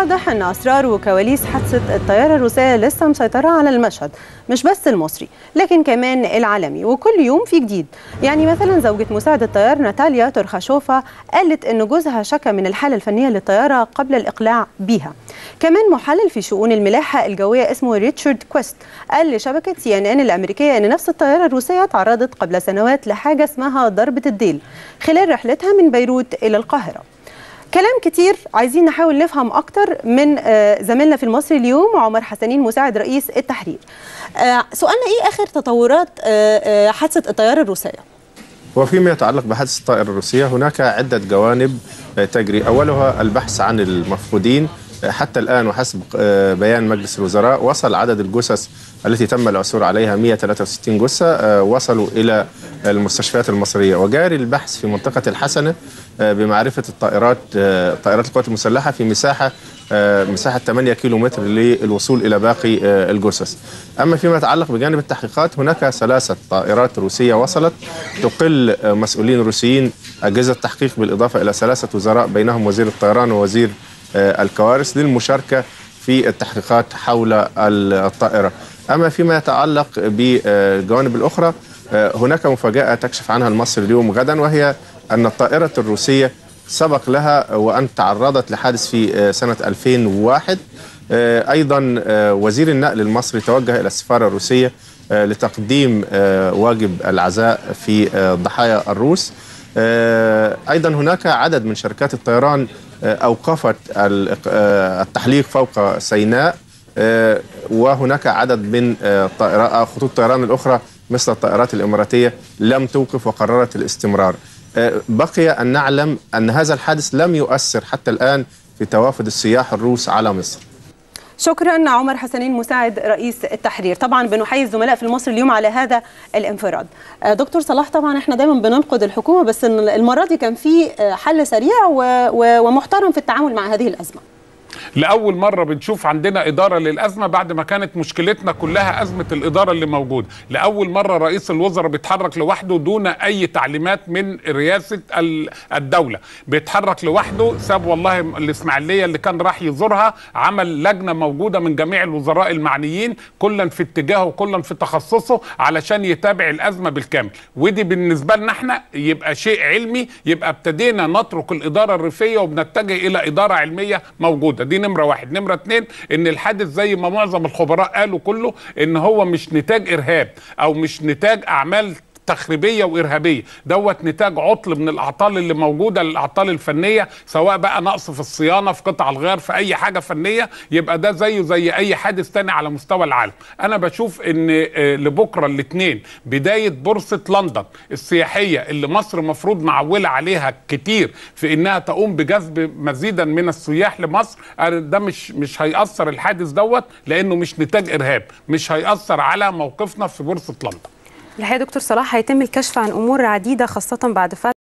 واضح أن أسرار وكواليس حادثة الطيارة الروسية لسه مسيطرة على المشهد مش بس المصري لكن كمان العالمي وكل يوم في جديد يعني مثلا زوجة مساعد الطيار ناتاليا ترخاشوفا قالت أن جوزها شكى من الحالة الفنية للطيارة قبل الإقلاع بيها كمان محلل في شؤون الملاحة الجوية اسمه ريتشارد كويست قال لشبكة سي ان ان الأمريكية أن نفس الطيارة الروسية تعرضت قبل سنوات لحاجة اسمها ضربة الديل خلال رحلتها من بيروت إلى القاهرة كلام كتير عايزين نحاول نفهم اكتر من زميلنا في المصري اليوم عمر حسنين مساعد رئيس التحرير سؤالنا ايه اخر تطورات حادثه الطياره الروسيه وفيما يتعلق بحادث الطائرة الروسية هناك عدة جوانب تجري أولها البحث عن المفقودين حتى الآن وحسب بيان مجلس الوزراء وصل عدد الجثث التي تم العثور عليها 163 جثة وصلوا إلى المستشفيات المصرية وجاري البحث في منطقة الحسنة بمعرفة الطائرات طائرات القوات المسلحة في مساحة مساحة 8 كيلو متر للوصول إلى باقي الجثث أما فيما يتعلق بجانب التحقيقات هناك ثلاثة طائرات روسية وصلت تقل مسؤولين روسيين أجهزة تحقيق بالإضافة إلى ثلاثة وزراء بينهم وزير الطيران ووزير الكوارث للمشاركة في التحقيقات حول الطائرة أما فيما يتعلق بالجوانب الأخرى هناك مفاجأة تكشف عنها المصري اليوم غدا وهي أن الطائرة الروسية سبق لها وأن تعرضت لحادث في سنة 2001 أيضا وزير النقل المصري توجه إلى السفارة الروسية لتقديم واجب العزاء في ضحايا الروس أيضا هناك عدد من شركات الطيران أوقفت التحليق فوق سيناء وهناك عدد من خطوط الطيران الأخرى مثل الطائرات الإماراتية لم توقف وقررت الاستمرار بقي أن نعلم أن هذا الحادث لم يؤثر حتى الآن في توافد السياح الروس على مصر شكرا عمر حسنين مساعد رئيس التحرير طبعا بنحيي الزملاء في المصري اليوم على هذا الانفراد دكتور صلاح طبعا احنا دايما بننقد الحكومه بس المره دي كان في حل سريع ومحترم في التعامل مع هذه الازمه لاول مره بنشوف عندنا اداره للازمه بعد ما كانت مشكلتنا كلها ازمه الاداره اللي موجوده لاول مره رئيس الوزراء بيتحرك لوحده دون اي تعليمات من رئاسه الدوله بيتحرك لوحده ساب والله الاسماعيليه اللي كان راح يزورها عمل لجنه موجوده من جميع الوزراء المعنيين كلا في اتجاهه وكلا في تخصصه علشان يتابع الازمه بالكامل ودي بالنسبه لنا احنا يبقى شيء علمي يبقى ابتدينا نترك الاداره الريفيه وبنتجه الى اداره علميه موجوده دي نمره واحد نمره اتنين ان الحادث زي ما معظم الخبراء قالوا كله ان هو مش نتاج ارهاب او مش نتاج اعمال تخريبيه وارهابيه دوت نتاج عطل من الاعطال اللي موجوده الاعطال الفنيه سواء بقى نقص في الصيانه في قطع الغيار في اي حاجه فنيه يبقى ده زيه زي اي حادث تاني على مستوى العالم انا بشوف ان لبكره الاثنين بدايه بورصه لندن السياحيه اللي مصر مفروض معوله عليها كتير في انها تقوم بجذب مزيدا من السياح لمصر ده مش مش هياثر الحادث دوت لانه مش نتاج ارهاب مش هياثر على موقفنا في بورصه لندن الحقيقه دكتور صلاح هيتم الكشف عن امور عديده خاصه بعد فتره